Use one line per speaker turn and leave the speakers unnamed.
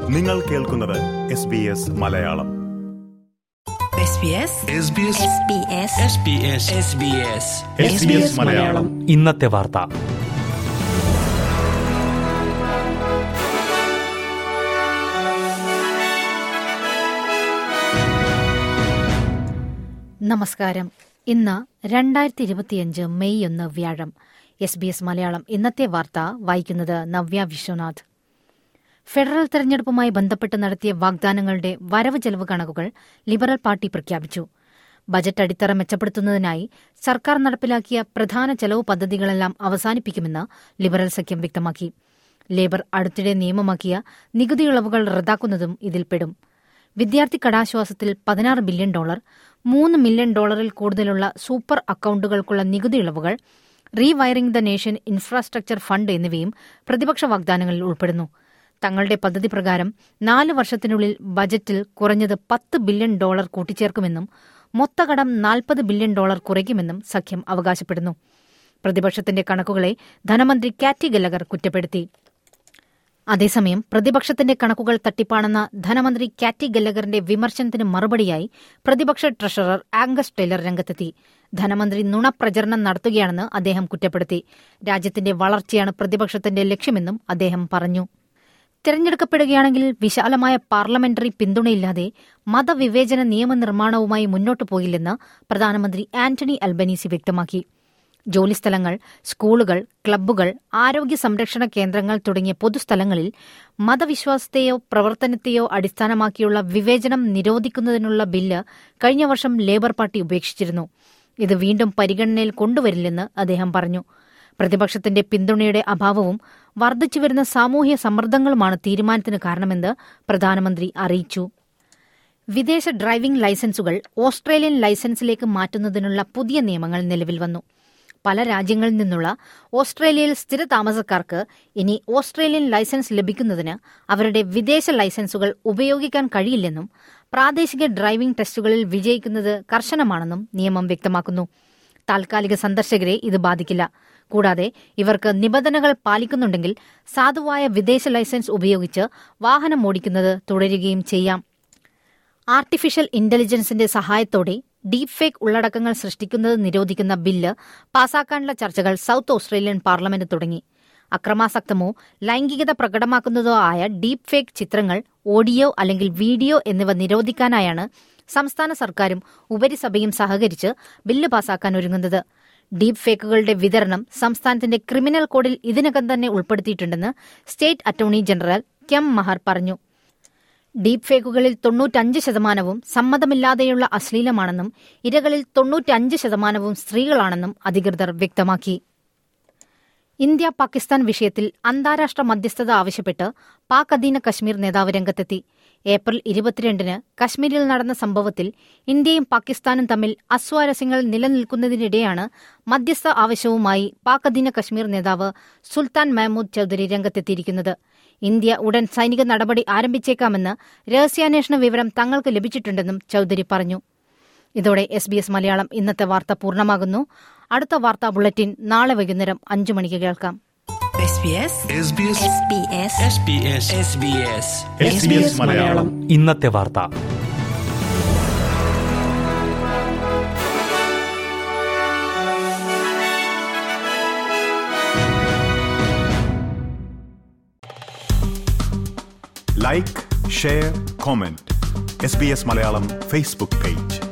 നിങ്ങൾ കേൾക്കുന്നത് S B S Malayalam SBS Malayalam
ഇന്നത്തെ വാർത്ത
നമസ്കാരം ഇന്ന് രണ്ടായിരത്തി ഇരുപത്തിയഞ്ച് മെയ് ഒന്ന് വ്യാഴം എസ് ബി എസ് മലയാളം ഇന്നത്തെ വാർത്ത വായിക്കുന്നത് നവ്യ വിശ്വനാഥ് ഫെഡറൽ തെരഞ്ഞെടുപ്പുമായി ബന്ധപ്പെട്ട് നടത്തിയ വാഗ്ദാനങ്ങളുടെ വരവ് ചെലവ് കണക്കുകൾ ലിബറൽ പാർട്ടി പ്രഖ്യാപിച്ചു ബജറ്റ് അടിത്തറ മെച്ചപ്പെടുത്തുന്നതിനായി സർക്കാർ നടപ്പിലാക്കിയ പ്രധാന ചെലവ് പദ്ധതികളെല്ലാം അവസാനിപ്പിക്കുമെന്ന് ലിബറൽ സഖ്യം വ്യക്തമാക്കി ലേബർ അടുത്തിടെ നിയമമാക്കിയ നികുതി ഇളവുകൾ റദ്ദാക്കുന്നതും ഇതിൽപ്പെടും വിദ്യാർത്ഥി കടാശ്വാസത്തിൽ പതിനാറ് ബില്യൺ ഡോളർ മൂന്ന് മില്യൺ ഡോളറിൽ കൂടുതലുള്ള സൂപ്പർ അക്കൌണ്ടുകൾക്കുള്ള നികുതി ഇളവുകൾ rewiring the nation infrastructure fund എന്നിവയും പ്രതിപക്ഷ വാഗ്ദാനങ്ങളിൽ ഉൾപ്പെടുന്നു തങ്ങളുടെ പദ്ധതി പ്രകാരം നാല് വർഷത്തിനുള്ളിൽ ബജറ്റിൽ കുറഞ്ഞത് പത്ത് ബില്യൺ ഡോളർ കൂട്ടിച്ചേർക്കുമെന്നും മൊത്തകടം നാൽപ്പത് ബില്യൺ ഡോളർ കുറയ്ക്കുമെന്നും സഖ്യം അവകാശപ്പെടുന്നു പ്രതിപക്ഷത്തിന്റെ കണക്കുകളെ ധനമന്ത്രി കാറ്റി ഗല്ലഗർ കുറ്റപ്പെടുത്തി അതേസമയം പ്രതിപക്ഷത്തിന്റെ കണക്കുകൾ തട്ടിപ്പാണെന്ന ധനമന്ത്രി കാറ്റി ഗല്ലഗറിന്റെ വിമർശനത്തിന് മറുപടിയായി പ്രതിപക്ഷ ട്രഷറർ ആംഗസ് ടൈലർ രംഗത്തെത്തി ധനമന്ത്രി നുണപ്രചരണം നടത്തുകയാണെന്ന് അദ്ദേഹം കുറ്റപ്പെടുത്തി രാജ്യത്തിന്റെ വളർച്ചയാണ് പ്രതിപക്ഷത്തിന്റെ ലക്ഷ്യമെന്നും അദ്ദേഹം പറഞ്ഞു തിരഞ്ഞെടുക്കപ്പെടുകയാണെങ്കിൽ വിശാലമായ പാർലമെന്ററി പിന്തുണയില്ലാതെ മതവിവേചന നിയമനിർമ്മാണവുമായി മുന്നോട്ടു പോയില്ലെന്ന് പ്രധാനമന്ത്രി ആന്റണി അൽബനീസി വ്യക്തമാക്കി ജോലിസ്ഥലങ്ങൾ സ്കൂളുകൾ ക്ലബ്ബുകൾ ആരോഗ്യ സംരക്ഷണ കേന്ദ്രങ്ങൾ തുടങ്ങിയ പൊതുസ്ഥലങ്ങളിൽ മതവിശ്വാസത്തെയോ പ്രവർത്തനത്തെയോ അടിസ്ഥാനമാക്കിയുള്ള വിവേചനം നിരോധിക്കുന്നതിനുള്ള ബില്ല് കഴിഞ്ഞ വർഷം ലേബർ പാർട്ടി ഉപേക്ഷിച്ചിരുന്നു ഇത് വീണ്ടും പരിഗണനയിൽ കൊണ്ടുവരില്ലെന്ന് അദ്ദേഹം പറഞ്ഞു പ്രതിപക്ഷത്തിന്റെ പിന്തുണയുടെ അഭാവവും വർദ്ധിച്ചുവരുന്ന സാമൂഹ്യ സമ്മർദ്ദങ്ങളുമാണ് തീരുമാനത്തിന് കാരണമെന്ന് പ്രധാനമന്ത്രി അറിയിച്ചു വിദേശ ഡ്രൈവിംഗ് ലൈസൻസുകൾ ഓസ്ട്രേലിയൻ ലൈസൻസിലേക്ക് മാറ്റുന്നതിനുള്ള പുതിയ നിയമങ്ങൾ നിലവിൽ വന്നു പല രാജ്യങ്ങളിൽ നിന്നുള്ള ഓസ്ട്രേലിയയിൽ സ്ഥിര താമസക്കാർക്ക് ഇനി ഓസ്ട്രേലിയൻ ലൈസൻസ് ലഭിക്കുന്നതിന് അവരുടെ വിദേശ ലൈസൻസുകൾ ഉപയോഗിക്കാൻ കഴിയില്ലെന്നും പ്രാദേശിക ഡ്രൈവിംഗ് ടെസ്റ്റുകളിൽ വിജയിക്കുന്നത് കർശനമാണെന്നും നിയമം വ്യക്തമാക്കുന്നു താൽക്കാലിക സന്ദർശകരെ ഇത് ബാധിക്കില്ല കൂടാതെ ഇവർക്ക് നിബന്ധനകൾ പാലിക്കുന്നുണ്ടെങ്കിൽ സാധുവായ വിദേശ ലൈസൻസ് ഉപയോഗിച്ച് വാഹനം ഓടിക്കുന്നത് തുടരുകയും ചെയ്യാം ആർട്ടിഫിഷ്യൽ ഇന്റലിജൻസിന്റെ സഹായത്തോടെ ഡീപ് ഫേക്ക് ഉള്ളടക്കങ്ങൾ സൃഷ്ടിക്കുന്നത് നിരോധിക്കുന്ന ബില്ല് പാസാക്കാനുള്ള ചർച്ചകൾ സൌത്ത് ഓസ്ട്രേലിയൻ പാർലമെന്റ് തുടങ്ങി അക്രമാസക്തമോ ലൈംഗികത പ്രകടമാക്കുന്നതോ ആയ ഡീപ് ഫേക്ക് ചിത്രങ്ങൾ ഓഡിയോ അല്ലെങ്കിൽ വീഡിയോ എന്നിവ നിരോധിക്കാനായാണ് സംസ്ഥാന സർക്കാരും ഉപരിസഭയും സഹകരിച്ച് ബില്ല് പാസാക്കാൻ ഒരുങ്ങുന്നത് ഡീപ് ഫേക്കുകളുടെ വിതരണം സംസ്ഥാനത്തിന്റെ ക്രിമിനൽ കോഡിൽ ഇതിനകം തന്നെ ഉൾപ്പെടുത്തിയിട്ടുണ്ടെന്ന് state attorney general Kyam Maher പറഞ്ഞു ഡീപ് ഫേക്കുകളിൽ തൊണ്ണൂറ്റഞ്ച് ശതമാനവും സമ്മതമില്ലാതെയുള്ള അശ്ലീലമാണെന്നും ഇരകളിൽ തൊണ്ണൂറ്റഞ്ച് ശതമാനവും സ്ത്രീകളാണെന്നും അധികൃതർ വ്യക്തമാക്കി ഇന്ത്യ പാകിസ്ഥാൻ വിഷയത്തിൽ അന്താരാഷ്ട്ര മധ്യസ്ഥത ആവശ്യപ്പെട്ട് പാക് അധീന കശ്മീർ നേതാവ് രംഗത്തെത്തി ഏപ്രിൽ ഇരുപത്തിരണ്ടിന് കശ്മീരിൽ നടന്ന സംഭവത്തിൽ ഇന്ത്യയും പാകിസ്ഥാനും തമ്മിൽ അസ്വാരസ്യങ്ങൾ നിലനിൽക്കുന്നതിനിടെയാണ് മധ്യസ്ഥ ആവശ്യവുമായി പാക് അധീന കശ്മീർ നേതാവ് സുൽത്താൻ മഹ്മൂദ് ചൌധരി രംഗത്തെത്തിയിരിക്കുന്നത് ഇന്ത്യ ഉടൻ സൈനിക നടപടി ആരംഭിച്ചേക്കാമെന്ന് രഹസ്യാന്വേഷണ വിവരം തങ്ങൾക്ക് ലഭിച്ചിട്ടുണ്ടെന്നും ചൌധരി പറഞ്ഞു ഇതോടെ എസ് ബി എസ് മലയാളം ഇന്നത്തെ വാർത്ത പൂർണ്ണമാകുന്നു അടുത്ത വാർത്താ ബുള്ളറ്റിൻ നാളെ വൈകുന്നേരം അഞ്ചു മണിക്ക് കേൾക്കാം
SBS മലയാളം
ഇന്നത്തെ വാർത്ത
like share comment S B S Malayalam Facebook page